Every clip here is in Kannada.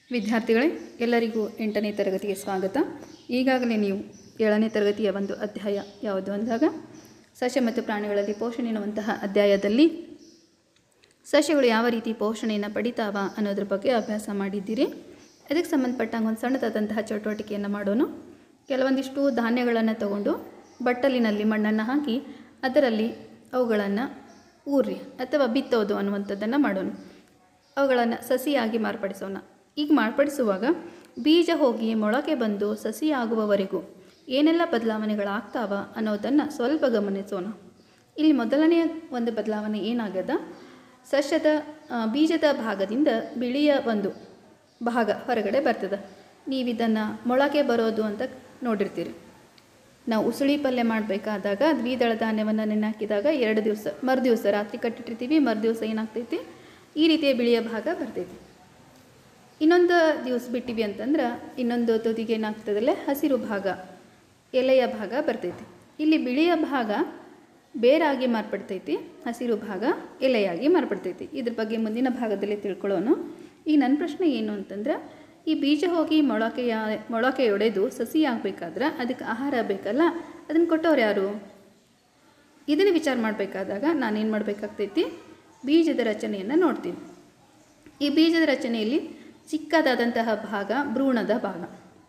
ವಿದ್ಯಾರ್ಥಿಗಳೇ ಎಲ್ಲರಿಗೂ ಎಂಟನೇ ತರಗತಿಗೆ ಸ್ವಾಗತ ಈಗಾಗಲೇ ನೀವು ಏಳನೇ ತರಗತಿಯ ಒಂದು ಅಧ್ಯಾಯ ಯಾವುದು ಅಂದಾಗ ಸಸ್ಯ ಮತ್ತು ಪ್ರಾಣಿಗಳಲ್ಲಿ ಪೋಷಣೆ ಎನ್ನುವಂತಹ ಅಧ್ಯಾಯದಲ್ಲಿ ಸಸ್ಯಗಳು ಯಾವ ರೀತಿ ಪೋಷಣೆಯನ್ನು ಪಡಿತಾವ ಅನ್ನೋದ್ರ ಬಗ್ಗೆ ಅಭ್ಯಾಸ ಮಾಡಿದ್ದೀರಿ ಅದಕ್ಕೆ ಸಂಬಂಧಪಟ್ಟಂಗೆ ಒಂದು ಸಣ್ಣದಾದಂತಹ ಚಟುವಟಿಕೆಯನ್ನು ಮಾಡೋಣ ಕೆಲವೊಂದಿಷ್ಟು ಧಾನ್ಯಗಳನ್ನು ತಗೊಂಡು ಬಟ್ಟಲಿನಲ್ಲಿ ಮಣ್ಣನ್ನು ಹಾಕಿ ಅದರಲ್ಲಿ ಅವುಗಳನ್ನು ಊರ್ರಿ ಅಥವಾ ಬಿತ್ತೋದು ಅನ್ನುವಂಥದ್ದನ್ನು ಮಾಡೋಣ ಅವುಗಳನ್ನು ಸಸಿಯಾಗಿ ಮಾರ್ಪಡಿಸೋಣ ಈಗ ಮಾರ್ಪಡಿಸುವಾಗ ಬೀಜ ಹೋಗಿ ಮೊಳಕೆ ಬಂದು ಸಸಿ ಆಗುವವರೆಗೂ ಏನೆಲ್ಲ ಬದಲಾವಣೆಗಳಾಗ್ತಾವ ಅನ್ನೋದನ್ನು ಸ್ವಲ್ಪ ಗಮನಿಸೋಣ ಇಲ್ಲಿ ಮೊದಲನೆಯ ಒಂದು ಬದಲಾವಣೆ ಏನಾಗ್ಯದ ಸಸ್ಯದ ಆ, ಬೀಜದ ಭಾಗದಿಂದ ಬಿಳಿಯ ಒಂದು ಭಾಗ ಹೊರಗಡೆ ಬರ್ತದೆ ನೀವಿದನ್ನು ಮೊಳಕೆ ಬರೋದು ಅಂತ ನೋಡಿರ್ತೀರಿ ನಾವು ಉಸುಳಿ ಪಲ್ಯ ಮಾಡಬೇಕಾದಾಗ ದ್ವಿದಳ ಧಾನ್ಯವನ್ನು ನೆನೆ ಹಾಕಿದಾಗ ಎರಡು ದಿವಸ ಮರುದಿವಸ ರಾತ್ರಿ ಕಟ್ಟಿಟ್ಟಿರ್ತೀವಿ ಮರುದಿವಸ ಏನಾಗ್ತೈತಿ ಈ ರೀತಿಯ ಬಿಳಿಯ ಭಾಗ ಬರ್ತೈತಿ ಇನ್ನೊಂದು ದಿವಸ ಬಿಟ್ಟಿವಿ ಅಂತಂದ್ರೆ ಇನ್ನೊಂದು ತುದಿಗೆ ಏನಾಗ್ತದಲ್ಲೇ ಹಸಿರು ಭಾಗ ಎಲೆಯ ಭಾಗ ಬರ್ತೈತಿ ಇಲ್ಲಿ ಬಿಳಿಯ ಭಾಗ ಬೇರಾಗಿ ಮಾರ್ಪಡ್ತೈತಿ ಹಸಿರು ಭಾಗ ಎಲೆಯಾಗಿ ಮಾರ್ಪಡ್ತೈತಿ ಇದ್ರ ಬಗ್ಗೆ ಮುಂದಿನ ಭಾಗದಲ್ಲಿ ತಿಳ್ಕೊಳ್ಳೋಣ ಈಗ ನನ್ನ ಪ್ರಶ್ನೆ ಏನು ಅಂತಂದ್ರೆ ಈ ಬೀಜ ಹೋಗಿ ಮೊಳಕೆಯ ಮೊಳಕೆಯೊಡೆದು ಸಸಿ ಆಗಬೇಕಾದ್ರೆ ಅದಕ್ಕೆ ಆಹಾರ ಬೇಕಲ್ಲ ಅದನ್ನು ಕೊಟ್ಟವ್ರು ಯಾರು ಇದನ್ನು ವಿಚಾರ ಮಾಡಬೇಕಾದಾಗ ನಾನೇನು ಮಾಡಬೇಕಾಗ್ತೈತಿ ಬೀಜದ ರಚನೆಯನ್ನು ನೋಡ್ತೀನಿ ಈ ಬೀಜದ ರಚನೆಯಲ್ಲಿ ಚಿಕ್ಕದಾದಂತಹ ಭಾಗ ಭ್ರೂಣದ ಭಾಗ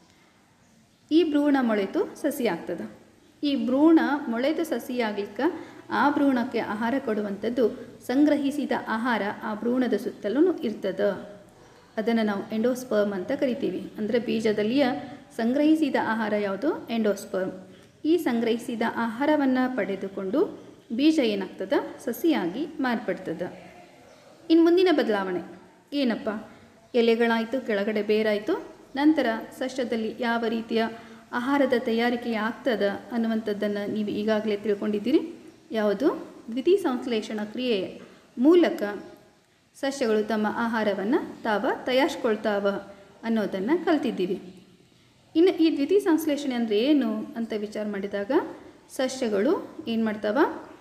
ಈ ಭ್ರೂಣ ಮೊಳೆತು ಸಸಿ ಆಗ್ತದೆ ಈ ಭ್ರೂಣ ಮೊಳೆತು ಸಸಿ ಆಗ್ಲಿಕ್ಕೆ ಆ ಭ್ರೂಣಕ್ಕೆ ಆಹಾರ ಕೊಡುವಂಥದ್ದು ಸಂಗ್ರಹಿಸಿದ ಆಹಾರ ಆ ಭ್ರೂಣದ ಸುತ್ತಲೂ ಇರ್ತದೆ ಅದನ್ನು ನಾವು ಎಂಡೋಸ್ಪರ್ಮ್ ಅಂತ ಕರಿತೀವಿ ಅಂದರೆ ಬೀಜದಲ್ಲಿಯ ಸಂಗ್ರಹಿಸಿದ ಆಹಾರ ಯಾವುದು ಎಂಡೋಸ್ಪರ್ಮ್ ಈ ಸಂಗ್ರಹಿಸಿದ ಆಹಾರವನ್ನು ಪಡೆದುಕೊಂಡು ಬೀಜ ಏನಾಗ್ತದೆ ಸಸಿಯಾಗಿ ಮಾರ್ಪಡ್ತದೆ ಇನ್ನು ಮುಂದಿನ ಬದಲಾವಣೆ ಏನಪ್ಪ ಎಲೆಗಳಾಯಿತು ಕೆಳಗಡೆ ಬೇರಾಯಿತು ನಂತರ ಸಸ್ಯದಲ್ಲಿ ಯಾವ ರೀತಿಯ ಆಹಾರದ ತಯಾರಿಕೆ ಆಗ್ತದ ಅನ್ನುವಂಥದ್ದನ್ನು ನೀವು ಈಗಾಗಲೇ ತಿಳ್ಕೊಂಡಿದ್ದೀರಿ ಯಾವುದು ದ್ವಿತೀಯ ಸಂಶ್ಲೇಷಣ ಕ್ರಿಯೆಯ ಮೂಲಕ ಸಸ್ಯಗಳು ತಮ್ಮ ಆಹಾರವನ್ನು ತಾವ ತಯಾರಿಸ್ಕೊಳ್ತಾವ ಅನ್ನೋದನ್ನು ಕಲ್ತಿದ್ದೀವಿ ಇನ್ನು ಈ ದ್ವಿತೀಯ ಸಂಶ್ಲೇಷಣೆ ಅಂದರೆ ಏನು ಅಂತ ವಿಚಾರ ಮಾಡಿದಾಗ ಸಸ್ಯಗಳು ಏನು ಮಾಡ್ತಾವ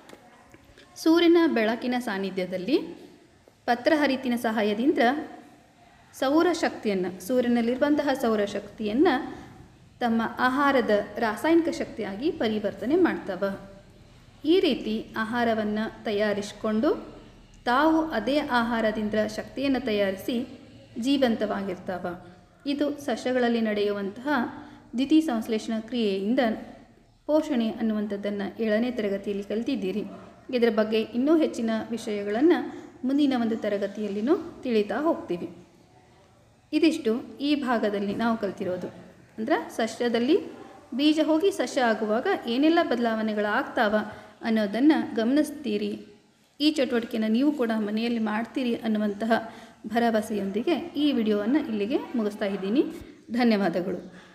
ಸೂರ್ಯನ ಬೆಳಕಿನ ಸಾನ್ನಿಧ್ಯದಲ್ಲಿ ಪತ್ರಹರಿತಿನ ಸಹಾಯದಿಂದ ಸೌರಶಕ್ತಿಯನ್ನು ಸೂರ್ಯನಲ್ಲಿರುವಂತಹ ಸೌರಶಕ್ತಿಯನ್ನು ತಮ್ಮ ಆಹಾರದ ರಾಸಾಯನಿಕ ಶಕ್ತಿಯಾಗಿ ಪರಿವರ್ತನೆ ಮಾಡ್ತವ ಈ ರೀತಿ ಆಹಾರವನ್ನು ತಯಾರಿಸಿಕೊಂಡು ತಾವು ಅದೇ ಆಹಾರದಿಂದ ಶಕ್ತಿಯನ್ನು ತಯಾರಿಸಿ ಜೀವಂತವಾಗಿರ್ತಾವ ಇದು ಸಸ್ಯಗಳಲ್ಲಿ ನಡೆಯುವಂತಹ ದ್ವಿತೀಯ ಸಂಶ್ಲೇಷಣ ಕ್ರಿಯೆಯಿಂದ ಪೋಷಣೆ ಅನ್ನುವಂಥದ್ದನ್ನು ಏಳನೇ ತರಗತಿಯಲ್ಲಿ ಕಲಿತಿದ್ದೀರಿ ಇದರ ಬಗ್ಗೆ ಇನ್ನೂ ಹೆಚ್ಚಿನ ವಿಷಯಗಳನ್ನು ಮುಂದಿನ ಒಂದು ತರಗತಿಯಲ್ಲಿನೂ ತಿಳಿತಾ ಹೋಗ್ತೀವಿ ಇದಿಷ್ಟು ಈ ಭಾಗದಲ್ಲಿ ನಾವು ಕಲ್ತಿರೋದು ಅಂದ್ರೆ ಸಸ್ಯದಲ್ಲಿ ಬೀಜ ಹೋಗಿ ಸಸ್ಯ ಆಗುವಾಗ ಏನೆಲ್ಲ ಬದಲಾವಣೆಗಳಾಗ್ತಾವ ಅನ್ನೋದನ್ನು ಗಮನಿಸ್ತೀರಿ ಈ ಚಟುವಟಿಕೆನ ನೀವು ಕೂಡ ಮನೆಯಲ್ಲಿ ಮಾಡ್ತೀರಿ ಅನ್ನುವಂತಹ ಭರವಸೆಯೊಂದಿಗೆ ಈ ವಿಡಿಯೋವನ್ನು ಇಲ್ಲಿಗೆ ಮುಗಿಸ್ತಾ ಇದ್ದೀನಿ ಧನ್ಯವಾದಗಳು